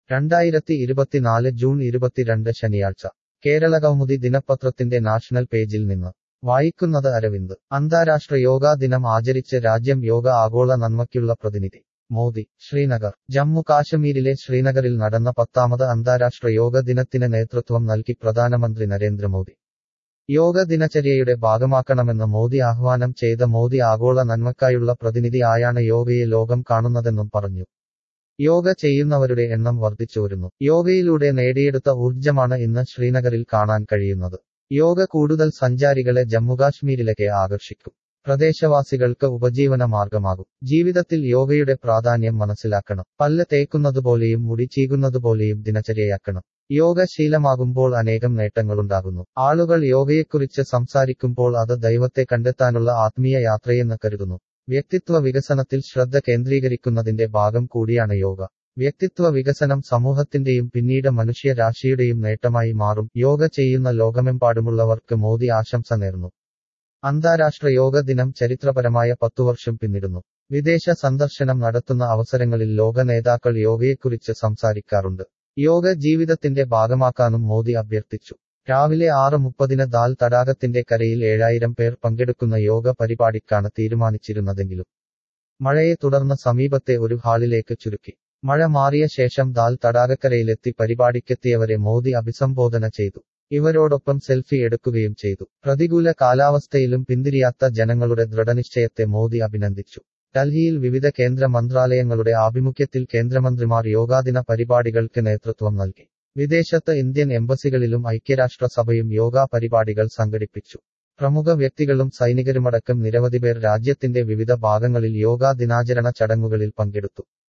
രണ്ടായിരത്തി ഇരുപത്തിനാല് ജൂൺ ഇരുപത്തിരണ്ട് ശനിയാഴ്ച കേരള കൗമുദി ദിനപത്രത്തിന്റെ നാഷണൽ പേജിൽ നിന്ന് വായിക്കുന്നത് അരവിന്ദ് അന്താരാഷ്ട്ര യോഗാ ദിനം ആചരിച്ച് രാജ്യം യോഗ ആഗോള നന്മയ്ക്കുള്ള പ്രതിനിധി മോദി ശ്രീനഗർ ജമ്മു കാശ്മീരിലെ ശ്രീനഗറിൽ നടന്ന പത്താമത് അന്താരാഷ്ട്ര യോഗ ദിനത്തിന് നേതൃത്വം നൽകി പ്രധാനമന്ത്രി നരേന്ദ്രമോദി യോഗ ദിനചര്യയുടെ ഭാഗമാക്കണമെന്ന് മോദി ആഹ്വാനം ചെയ്ത മോദി ആഗോള നന്മക്കായുള്ള പ്രതിനിധി ആയാണ് യോഗയെ ലോകം കാണുന്നതെന്നും പറഞ്ഞു യോഗ ചെയ്യുന്നവരുടെ എണ്ണം വർദ്ധിച്ചുവരുന്നു യോഗയിലൂടെ നേടിയെടുത്ത ഊർജ്ജമാണ് ഇന്ന് ശ്രീനഗറിൽ കാണാൻ കഴിയുന്നത് യോഗ കൂടുതൽ സഞ്ചാരികളെ ജമ്മുകാശ്മീരിലേക്ക് ആകർഷിക്കും പ്രദേശവാസികൾക്ക് ഉപജീവന മാർഗമാകും ജീവിതത്തിൽ യോഗയുടെ പ്രാധാന്യം മനസ്സിലാക്കണം പല്ല് തേക്കുന്നതുപോലെയും മുടി ചീകുന്നതുപോലെയും ദിനചര്യയാക്കണം യോഗ ശീലമാകുമ്പോൾ അനേകം നേട്ടങ്ങളുണ്ടാകുന്നു ആളുകൾ യോഗയെക്കുറിച്ച് സംസാരിക്കുമ്പോൾ അത് ദൈവത്തെ കണ്ടെത്താനുള്ള ആത്മീയ യാത്രയെന്ന് കരുതുന്നു വ്യക്തിത്വ വികസനത്തിൽ ശ്രദ്ധ കേന്ദ്രീകരിക്കുന്നതിന്റെ ഭാഗം കൂടിയാണ് യോഗ വ്യക്തിത്വ വികസനം സമൂഹത്തിന്റെയും പിന്നീട് മനുഷ്യരാശിയുടെയും നേട്ടമായി മാറും യോഗ ചെയ്യുന്ന ലോകമെമ്പാടുമുള്ളവർക്ക് മോദി ആശംസ നേർന്നു അന്താരാഷ്ട്ര യോഗ ദിനം ചരിത്രപരമായ പത്തുവർഷം പിന്നിടുന്നു വിദേശ സന്ദർശനം നടത്തുന്ന അവസരങ്ങളിൽ ലോക നേതാക്കൾ യോഗയെക്കുറിച്ച് സംസാരിക്കാറുണ്ട് യോഗ ജീവിതത്തിന്റെ ഭാഗമാക്കാനും മോദി അഭ്യർത്ഥിച്ചു രാവിലെ ആറ് മുപ്പതിന് ദാൽ തടാകത്തിന്റെ കരയിൽ ഏഴായിരം പേർ പങ്കെടുക്കുന്ന യോഗ പരിപാടിക്കാണ് തീരുമാനിച്ചിരുന്നതെങ്കിലും മഴയെ തുടർന്ന് സമീപത്തെ ഒരു ഹാളിലേക്ക് ചുരുക്കി മഴ മാറിയ ശേഷം ദാൽ തടാകക്കരയിലെത്തി പരിപാടിക്കെത്തിയവരെ മോദി അഭിസംബോധന ചെയ്തു ഇവരോടൊപ്പം സെൽഫി എടുക്കുകയും ചെയ്തു പ്രതികൂല കാലാവസ്ഥയിലും പിന്തിരിയാത്ത ജനങ്ങളുടെ ദൃഢനിശ്ചയത്തെ മോദി അഭിനന്ദിച്ചു ഡൽഹിയിൽ വിവിധ കേന്ദ്ര മന്ത്രാലയങ്ങളുടെ ആഭിമുഖ്യത്തിൽ കേന്ദ്രമന്ത്രിമാർ യോഗാദിന പരിപാടികൾക്ക് നേതൃത്വം നൽകി വിദേശത്ത് ഇന്ത്യൻ എംബസികളിലും ഐക്യരാഷ്ട്രസഭയും യോഗാ പരിപാടികൾ സംഘടിപ്പിച്ചു പ്രമുഖ വ്യക്തികളും സൈനികരുമടക്കം നിരവധി പേർ രാജ്യത്തിന്റെ വിവിധ ഭാഗങ്ങളിൽ യോഗാ ദിനാചരണ ചടങ്ങുകളിൽ പങ്കെടുത്തു